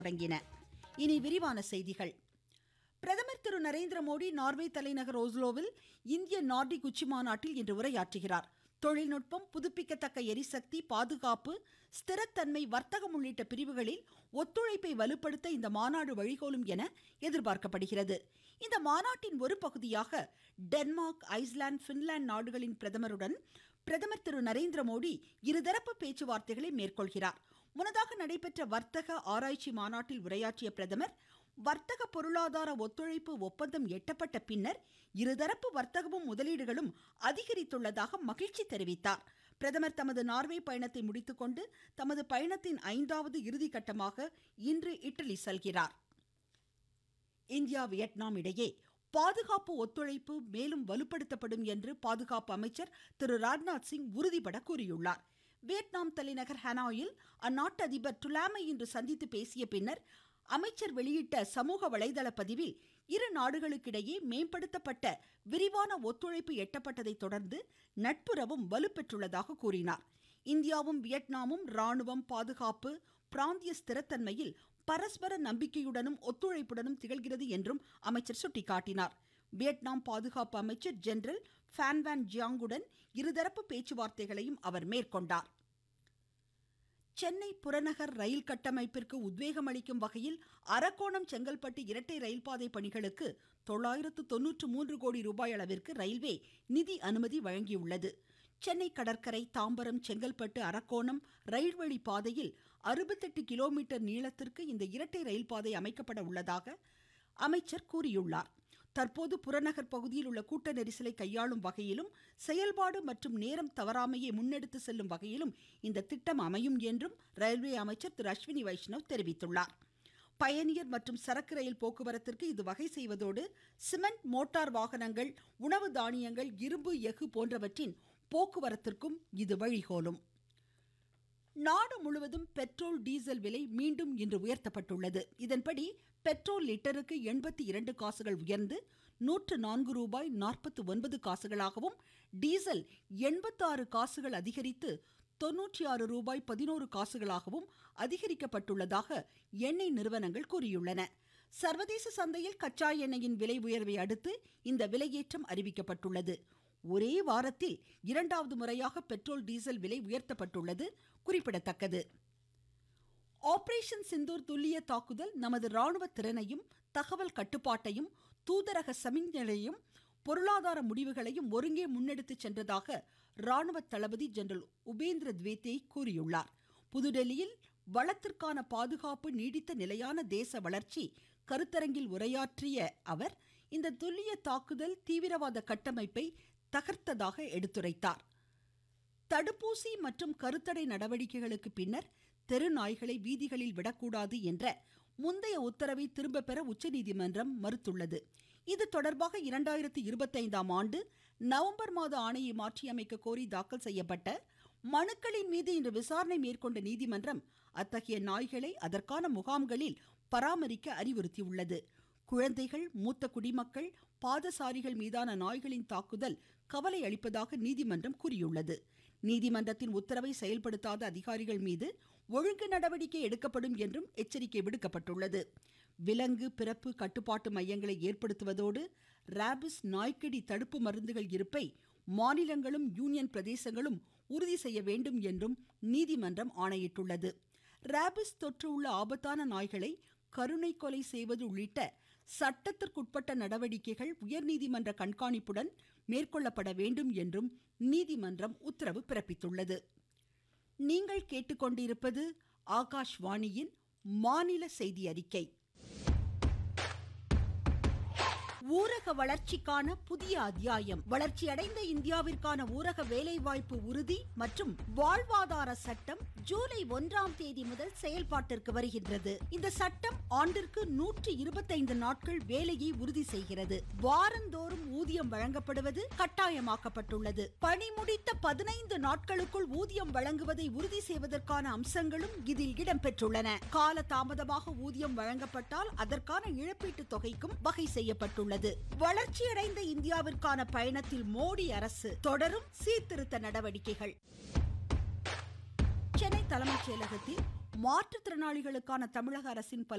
தொடங்கின இனி விரிவான செய்திகள் பிரதமர் திரு நரேந்திர மோடி நார்வே தலைநகர் ஓஸ்லோவில் இந்திய நார்டிக் உச்சி மாநாட்டில் இன்று உரையாற்றுகிறார் தொழில்நுட்பம் புதுப்பிக்கத்தக்க எரிசக்தி பாதுகாப்பு ஸ்திரத்தன்மை வர்த்தகம் உள்ளிட்ட பிரிவுகளில் ஒத்துழைப்பை வலுப்படுத்த இந்த மாநாடு வழிகோலும் என எதிர்பார்க்கப்படுகிறது இந்த மாநாட்டின் ஒரு பகுதியாக டென்மார்க் ஐஸ்லாந்து பின்லாந்து நாடுகளின் பிரதமருடன் பிரதமர் திரு நரேந்திர மோடி இருதரப்பு பேச்சுவார்த்தைகளை மேற்கொள்கிறார் முன்னதாக நடைபெற்ற வர்த்தக ஆராய்ச்சி மாநாட்டில் உரையாற்றிய பிரதமர் வர்த்தக பொருளாதார ஒத்துழைப்பு ஒப்பந்தம் எட்டப்பட்ட பின்னர் இருதரப்பு வர்த்தகமும் முதலீடுகளும் அதிகரித்துள்ளதாக மகிழ்ச்சி தெரிவித்தார் பிரதமர் தமது நார்வே பயணத்தை முடித்துக்கொண்டு தமது பயணத்தின் ஐந்தாவது இறுதிக்கட்டமாக இன்று இட்டலி செல்கிறார் இந்தியா வியட்நாம் இடையே பாதுகாப்பு ஒத்துழைப்பு மேலும் வலுப்படுத்தப்படும் என்று பாதுகாப்பு அமைச்சர் திரு ராஜ்நாத் சிங் உறுதிபட கூறியுள்ளார் வியட்நாம் தலைநகர் ஹனாயில் அந்நாட்டு அதிபர் டுலாமை இன்று சந்தித்து பேசிய பின்னர் அமைச்சர் வெளியிட்ட சமூக வலைதள பதிவில் இரு நாடுகளுக்கிடையே மேம்படுத்தப்பட்ட விரிவான ஒத்துழைப்பு எட்டப்பட்டதை தொடர்ந்து நட்புறவும் வலுப்பெற்றுள்ளதாக கூறினார் இந்தியாவும் வியட்நாமும் ராணுவம் பாதுகாப்பு பிராந்திய ஸ்திரத்தன்மையில் பரஸ்பர நம்பிக்கையுடனும் ஒத்துழைப்புடனும் திகழ்கிறது என்றும் அமைச்சர் சுட்டிக்காட்டினார் வியட்நாம் பாதுகாப்பு அமைச்சர் ஜெனரல் ஃபேன்வான் ஜியாங்குடன் இருதரப்பு பேச்சுவார்த்தைகளையும் அவர் மேற்கொண்டார் சென்னை புறநகர் ரயில் கட்டமைப்பிற்கு உத்வேகம் அளிக்கும் வகையில் அரக்கோணம் செங்கல்பட்டு இரட்டை ரயில்பாதை பணிகளுக்கு தொள்ளாயிரத்து தொன்னூற்று மூன்று கோடி ரூபாய் அளவிற்கு ரயில்வே நிதி அனுமதி வழங்கியுள்ளது சென்னை கடற்கரை தாம்பரம் செங்கல்பட்டு அரக்கோணம் ரயில்வழி பாதையில் அறுபத்தெட்டு கிலோமீட்டர் நீளத்திற்கு இந்த இரட்டை ரயில் பாதை அமைக்கப்பட உள்ளதாக அமைச்சர் கூறியுள்ளார் தற்போது புறநகர் பகுதியில் உள்ள கூட்ட நெரிசலை கையாளும் வகையிலும் செயல்பாடு மற்றும் நேரம் தவறாமையை முன்னெடுத்து செல்லும் வகையிலும் இந்த திட்டம் அமையும் என்றும் ரயில்வே அமைச்சர் திரு அஸ்வினி வைஷ்ணவ் தெரிவித்துள்ளார் பயணியர் மற்றும் சரக்கு ரயில் போக்குவரத்திற்கு இது வகை செய்வதோடு சிமெண்ட் மோட்டார் வாகனங்கள் உணவு தானியங்கள் இரும்பு எஃகு போன்றவற்றின் போக்குவரத்திற்கும் இது வழிகோலும் நாடு முழுவதும் பெட்ரோல் டீசல் விலை மீண்டும் இன்று உயர்த்தப்பட்டுள்ளது இதன்படி பெட்ரோல் லிட்டருக்கு எண்பத்தி இரண்டு காசுகள் உயர்ந்து நூற்று நான்கு ரூபாய் நாற்பத்தி ஒன்பது காசுகளாகவும் டீசல் எண்பத்தாறு காசுகள் அதிகரித்து தொன்னூற்றி ஆறு ரூபாய் பதினோரு காசுகளாகவும் அதிகரிக்கப்பட்டுள்ளதாக எண்ணெய் நிறுவனங்கள் கூறியுள்ளன சர்வதேச சந்தையில் கச்சா எண்ணெயின் விலை உயர்வை அடுத்து இந்த விலையேற்றம் அறிவிக்கப்பட்டுள்ளது ஒரே வாரத்தில் இரண்டாவது முறையாக பெட்ரோல் டீசல் விலை உயர்த்தப்பட்டுள்ளது குறிப்பிடத்தக்கது ஆபரேஷன் சிந்தூர் துல்லிய தாக்குதல் நமது ராணுவ திறனையும் தகவல் கட்டுப்பாட்டையும் தூதரக சமிஞ்சையையும் பொருளாதார முடிவுகளையும் ஒருங்கே முன்னெடுத்து சென்றதாக ராணுவ தளபதி ஜெனரல் உபேந்திரத்வேத்தே கூறியுள்ளார் புதுடெல்லியில் வளத்திற்கான பாதுகாப்பு நீடித்த நிலையான தேச வளர்ச்சி கருத்தரங்கில் உரையாற்றிய அவர் இந்த துல்லிய தாக்குதல் தீவிரவாத கட்டமைப்பை தகர்த்ததாக எடுத்துரைத்தார் தடுப்பூசி மற்றும் கருத்தடை நடவடிக்கைகளுக்கு பின்னர் தெரு நாய்களை வீதிகளில் விடக்கூடாது என்ற முந்தைய உத்தரவை திரும்ப பெற உச்சநீதிமன்றம் மறுத்துள்ளது இது தொடர்பாக இரண்டாயிரத்தி இருபத்தைந்தாம் ஆண்டு நவம்பர் மாத ஆணையை மாற்றியமைக்க கோரி தாக்கல் செய்யப்பட்ட மனுக்களின் மீது இன்று விசாரணை மேற்கொண்ட நீதிமன்றம் அத்தகைய நாய்களை அதற்கான முகாம்களில் பராமரிக்க அறிவுறுத்தியுள்ளது குழந்தைகள் மூத்த குடிமக்கள் பாதசாரிகள் மீதான நாய்களின் தாக்குதல் கவலை அளிப்பதாக நீதிமன்றம் கூறியுள்ளது நீதிமன்றத்தின் உத்தரவை செயல்படுத்தாத அதிகாரிகள் மீது ஒழுங்கு நடவடிக்கை எடுக்கப்படும் என்றும் எச்சரிக்கை விடுக்கப்பட்டுள்ளது விலங்கு பிறப்பு கட்டுப்பாட்டு மையங்களை ஏற்படுத்துவதோடு ராபிஸ் நாய்க்கடி தடுப்பு மருந்துகள் இருப்பை மாநிலங்களும் யூனியன் பிரதேசங்களும் உறுதி செய்ய வேண்டும் என்றும் நீதிமன்றம் ஆணையிட்டுள்ளது ராபிஸ் தொற்று உள்ள ஆபத்தான நாய்களை கருணை கொலை செய்வது உள்ளிட்ட சட்டத்திற்குட்பட்ட நடவடிக்கைகள் உயர்நீதிமன்ற கண்காணிப்புடன் மேற்கொள்ளப்பட வேண்டும் என்றும் நீதிமன்றம் உத்தரவு பிறப்பித்துள்ளது நீங்கள் கேட்டுக்கொண்டிருப்பது ஆகாஷ்வாணியின் மாநில செய்தி அறிக்கை ஊரக வளர்ச்சிக்கான புதிய அத்தியாயம் வளர்ச்சியடைந்த இந்தியாவிற்கான ஊரக வேலைவாய்ப்பு உறுதி மற்றும் வாழ்வாதார சட்டம் ஜூலை ஒன்றாம் தேதி முதல் செயல்பாட்டிற்கு வருகின்றது இந்த சட்டம் ஆண்டிற்கு நூற்றி இருபத்தைந்து நாட்கள் வேலையை உறுதி செய்கிறது வாரந்தோறும் ஊதியம் வழங்கப்படுவது கட்டாயமாக்கப்பட்டுள்ளது பணி முடித்த பதினைந்து நாட்களுக்குள் ஊதியம் வழங்குவதை உறுதி செய்வதற்கான அம்சங்களும் இதில் இடம்பெற்றுள்ளன கால தாமதமாக ஊதியம் வழங்கப்பட்டால் அதற்கான இழப்பீட்டு தொகைக்கும் வகை செய்யப்பட்டுள்ளது உள்ளது வளர்ச்சியடைந்த இந்தியாவிற்கான பயணத்தில் மோடி அரசு தொடரும் சீர்திருத்த நடவடிக்கைகள் சென்னை தலைமைச் செயலகத்தில் மாற்றுத்திறனாளிகளுக்கான தமிழக அரசின்